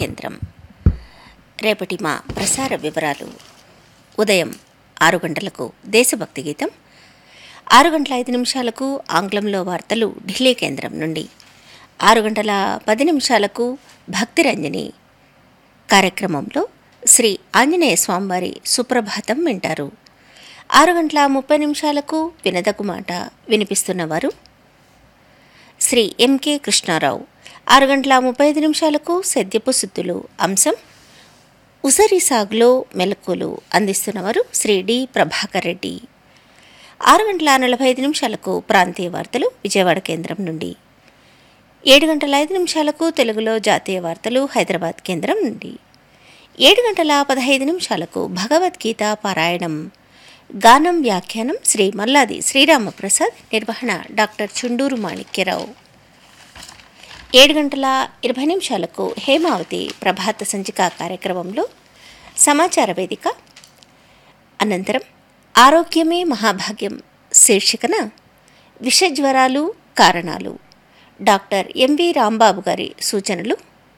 కేంద్రం రేపటి మా ప్రసార వివరాలు ఉదయం ఆరు గంటలకు దేశభక్తి గీతం ఆరు గంటల ఐదు నిమిషాలకు ఆంగ్లంలో వార్తలు ఢిల్లీ కేంద్రం నుండి ఆరు గంటల పది నిమిషాలకు భక్తిరంజని కార్యక్రమంలో శ్రీ ఆంజనేయ స్వామివారి సుప్రభాతం వింటారు ఆరు గంటల ముప్పై నిమిషాలకు వినదగు మాట వినిపిస్తున్నవారు శ్రీ ఎంకే కృష్ణారావు ఆరు గంటల ముప్పై ఐదు నిమిషాలకు సెద్యపు సుత్తులు అంశం ఉసరి సాగులో మెలకులు అందిస్తున్నవారు శ్రీ డి ప్రభాకర్ రెడ్డి ఆరు గంటల నలభై ఐదు నిమిషాలకు ప్రాంతీయ వార్తలు విజయవాడ కేంద్రం నుండి ఏడు గంటల ఐదు నిమిషాలకు తెలుగులో జాతీయ వార్తలు హైదరాబాద్ కేంద్రం నుండి ఏడు గంటల పదహైదు నిమిషాలకు భగవద్గీత పారాయణం గానం వ్యాఖ్యానం శ్రీ మల్లాది శ్రీరామప్రసాద్ నిర్వహణ డాక్టర్ చుండూరు మాణిక్యరావు ఏడు గంటల ఇరవై నిమిషాలకు హేమావతి ప్రభాత సంచిక కార్యక్రమంలో సమాచార వేదిక అనంతరం ఆరోగ్యమే మహాభాగ్యం శీర్షికన విషజ్వరాలు కారణాలు డాక్టర్ ఎంవి రాంబాబు గారి సూచనలు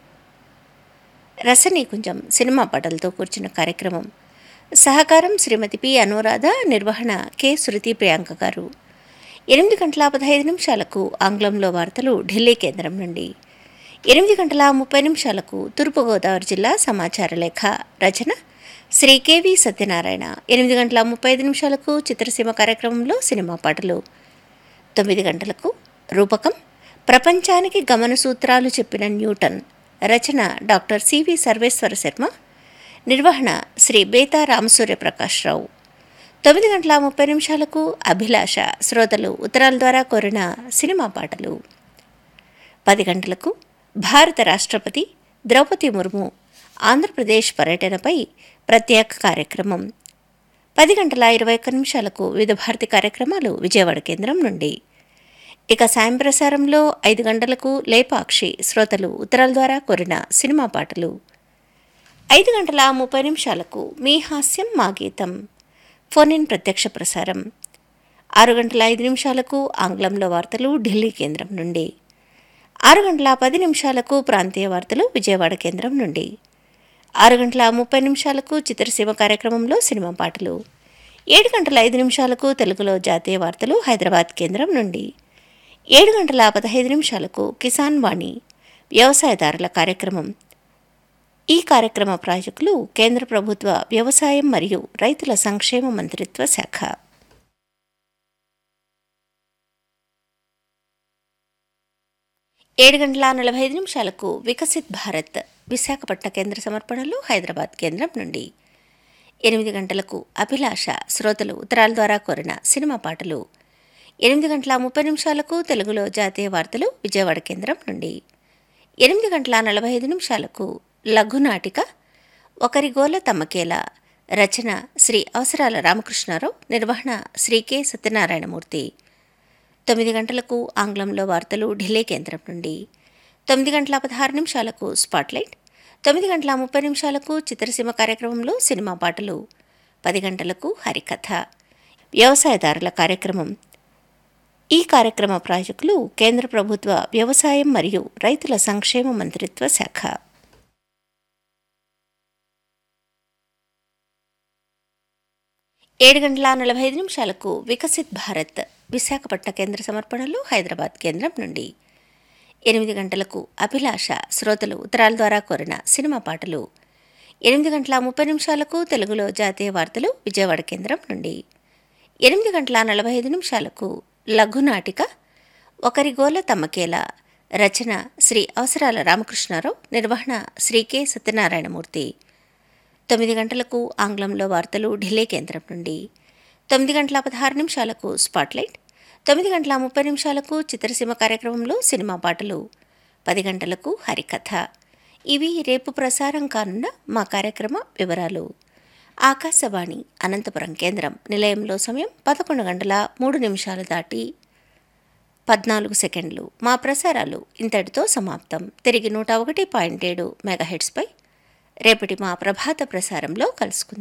రసనీకుంజం సినిమా పాటలతో కూర్చున్న కార్యక్రమం సహకారం శ్రీమతి పి అనురాధ నిర్వహణ కె శృతి ప్రియాంక గారు ఎనిమిది గంటల పదహైదు నిమిషాలకు ఆంగ్లంలో వార్తలు ఢిల్లీ కేంద్రం నుండి ఎనిమిది గంటల ముప్పై నిమిషాలకు తూర్పుగోదావరి జిల్లా సమాచార లేఖ రచన శ్రీ కెవి సత్యనారాయణ ఎనిమిది గంటల ముప్పై ఐదు నిమిషాలకు చిత్రసీమ కార్యక్రమంలో సినిమా పాటలు తొమ్మిది గంటలకు రూపకం ప్రపంచానికి గమన సూత్రాలు చెప్పిన న్యూటన్ రచన డాక్టర్ సివి సర్వేశ్వర శర్మ నిర్వహణ శ్రీ బేతా రామసూర్యప్రకాశ్రావు తొమ్మిది గంటల ముప్పై నిమిషాలకు అభిలాష శ్రోతలు ఉత్తరాల ద్వారా కోరిన సినిమా పాటలు పది గంటలకు భారత రాష్ట్రపతి ద్రౌపది ముర్ము ఆంధ్రప్రదేశ్ పర్యటనపై ప్రత్యేక కార్యక్రమం పది గంటల ఇరవై ఒక్క నిమిషాలకు వివిధ భారతి కార్యక్రమాలు విజయవాడ కేంద్రం నుండి ఇక సాయం ప్రసారంలో ఐదు గంటలకు లేపాక్షి శ్రోతలు ఉత్తరాల ద్వారా కోరిన సినిమా పాటలు ఐదు గంటల ముప్పై నిమిషాలకు మీ హాస్యం మా గీతం ఫోన్ ఇన్ ప్రత్యక్ష ప్రసారం ఆరు గంటల ఐదు నిమిషాలకు ఆంగ్లంలో వార్తలు ఢిల్లీ కేంద్రం నుండి ఆరు గంటల పది నిమిషాలకు ప్రాంతీయ వార్తలు విజయవాడ కేంద్రం నుండి ఆరు గంటల ముప్పై నిమిషాలకు చిత్రసీమ కార్యక్రమంలో సినిమా పాటలు ఏడు గంటల ఐదు నిమిషాలకు తెలుగులో జాతీయ వార్తలు హైదరాబాద్ కేంద్రం నుండి ఏడు గంటల పదహైదు నిమిషాలకు కిసాన్ వాణి వ్యవసాయదారుల కార్యక్రమం ఈ కార్యక్రమ ప్రాజెక్టులు కేంద్ర ప్రభుత్వ వ్యవసాయం మరియు రైతుల సంక్షేమ మంత్రిత్వ శాఖ ఏడు గంటల నలభై ఐదు నిమిషాలకు వికసిత్ భారత్ విశాఖపట్నం కేంద్ర సమర్పణలు హైదరాబాద్ కేంద్రం నుండి ఎనిమిది గంటలకు అభిలాష శ్రోతలు ఉత్తరాల ద్వారా కోరిన సినిమా పాటలు ఎనిమిది గంటల ముప్పై నిమిషాలకు తెలుగులో జాతీయ వార్తలు విజయవాడ కేంద్రం నుండి ఎనిమిది గంటల నలభై ఐదు నిమిషాలకు లఘునాటిక ఒకరి గోల తమ్మకేల రచన శ్రీ అవసరాల రామకృష్ణారావు నిర్వహణ శ్రీ కె సత్యనారాయణమూర్తి తొమ్మిది గంటలకు ఆంగ్లంలో వార్తలు ఢిల్లీ కేంద్రం నుండి తొమ్మిది గంటల పదహారు నిమిషాలకు స్పాట్లైట్ తొమ్మిది గంటల ముప్పై నిమిషాలకు చిత్రసీమ కార్యక్రమంలో సినిమా పాటలు పది గంటలకు హరికథ వ్యవసాయదారుల కార్యక్రమం ఈ కార్యక్రమ ప్రాజెక్టులు కేంద్ర ప్రభుత్వ వ్యవసాయం మరియు రైతుల సంక్షేమ మంత్రిత్వ శాఖ ఏడు గంటల నలభై ఐదు నిమిషాలకు వికసిత్ భారత్ విశాఖపట్నం కేంద్ర సమర్పణలు హైదరాబాద్ కేంద్రం నుండి ఎనిమిది గంటలకు అభిలాష శ్రోతలు ఉత్తరాల ద్వారా కోరిన సినిమా పాటలు ఎనిమిది గంటల ముప్పై నిమిషాలకు తెలుగులో జాతీయ వార్తలు విజయవాడ కేంద్రం నుండి ఎనిమిది గంటల నలభై ఐదు నిమిషాలకు లఘునాటిక ఒకరి గోల తమ్మకేల రచన శ్రీ అవసరాల రామకృష్ణారావు నిర్వహణ శ్రీ కె సత్యనారాయణమూర్తి తొమ్మిది గంటలకు ఆంగ్లంలో వార్తలు ఢిల్లీ కేంద్రం నుండి తొమ్మిది గంటల పదహారు నిమిషాలకు స్పాట్లైట్ తొమ్మిది గంటల ముప్పై నిమిషాలకు చిత్రసీమ కార్యక్రమంలో సినిమా పాటలు పది గంటలకు హరికథ ఇవి రేపు ప్రసారం కానున్న మా కార్యక్రమ వివరాలు ఆకాశవాణి అనంతపురం కేంద్రం నిలయంలో సమయం పదకొండు గంటల మూడు నిమిషాలు దాటి పద్నాలుగు సెకండ్లు మా ప్రసారాలు ఇంతటితో సమాప్తం తిరిగి నూట ఒకటి పాయింట్ ఏడు మెగాహెడ్స్పై రేపటి మా ప్రభాత ప్రసారంలో కలుసుకుందాం